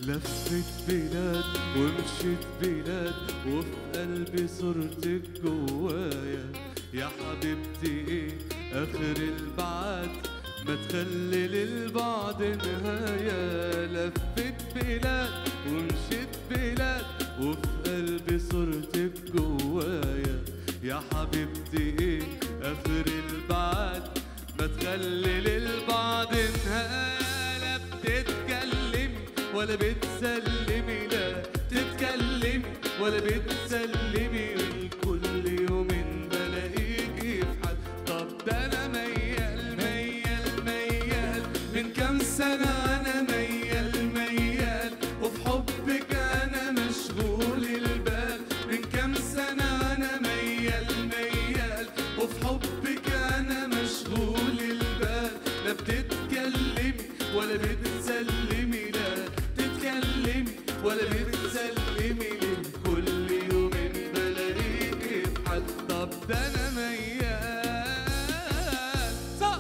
لفت بلاد ومشيت بلاد وفي قلبي صورتك جوايا يا حبيبتي ايه اخر البعد ما تخلي للبعد نهاية لفت بلاد ومشيت بلاد وفي قلبي صورتك جوايا يا حبيبتي ايه اخر البعد ما تخلي للبعد نهاية لا بتتكلمي ولا بتسلمي لا تتكلمي ولا بتسلمي كل يومين بلاقيكي في حد طب ده انا ميال ميال ميال من كام سنة انا ميال ميال وفي حبك انا مشغول البال من كام سنة انا ميال ميال وفي حبك انا مشغول البال لا بتتكلمي ولا بتسلمي لا تتكلمي ولا بتسلمي ليه كل يومين بلاقيكي في حد طب ده انا ميال صح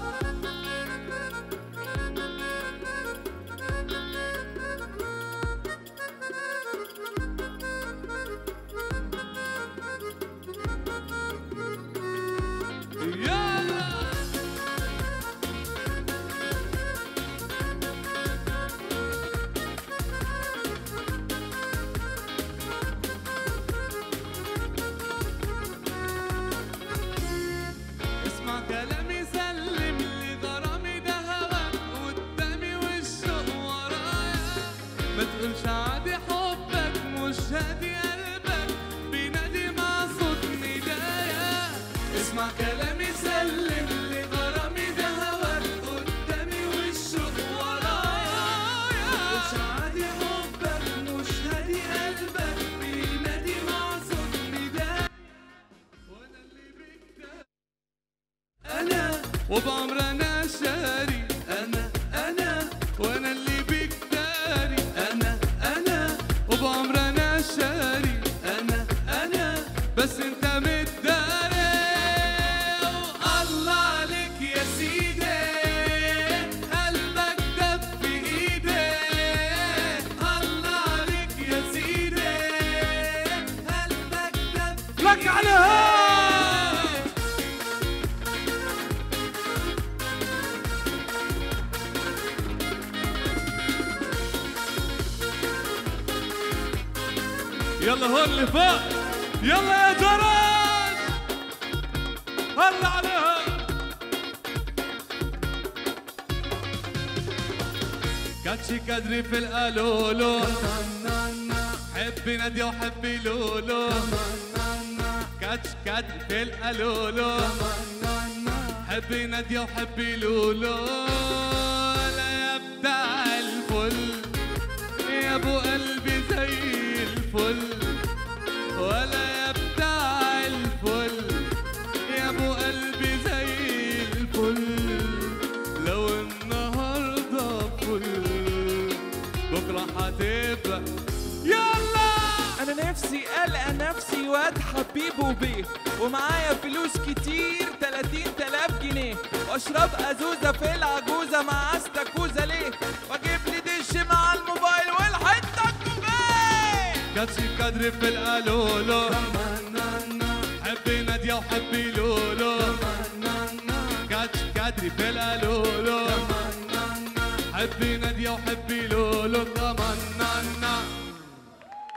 يلا اسمع كلامي سلم لي غرامي ده هواك قدامي والشوق ورايا ما تقولش عادي حبك مش هادي قلبك بينادي مع صوت ندايا اسمع كلامي سلم لي غرامي ده هواك قدامي والشوق ورايا ما تقولش عادي حبك مش هادي قلبك بينادي مع صوت ندايا وانا اللي بك انا وبعمر انا شاري انا انا وانا اللي بيك داري انا انا وبعمر انا شاري انا انا بس انت متداري الله عليك يا سيدي قلبك دب في ايدي الله عليك يا سيدي قلبك دب لك عليها يلا هون اللي فوق يلا يا جرس هلا عليها كاتشي كدري في القالولو حبي نادية وحبي لولو كاتش كدري في القالولو حبي نادية وحبي لولو لا يا بتاع الفل يا ابو قلبي زي الفل ولا يا بتاع الفل يا ابو قلبي زي الفل لو النهارده فل بكره هتبقى يلا انا نفسي القى نفسي واد حبيب وبيه ومعايا فلوس كتير 30000 جنيه واشرب ازوزه في العجوزه مع استاكوزا ليه واجيب لي دش مع الموبايل والحته الكوبايه كاتشي كدري في القالولو حبي نادية وحبي لولو كاتش كدري في القالولو حبي نادية وحبي لولو كمان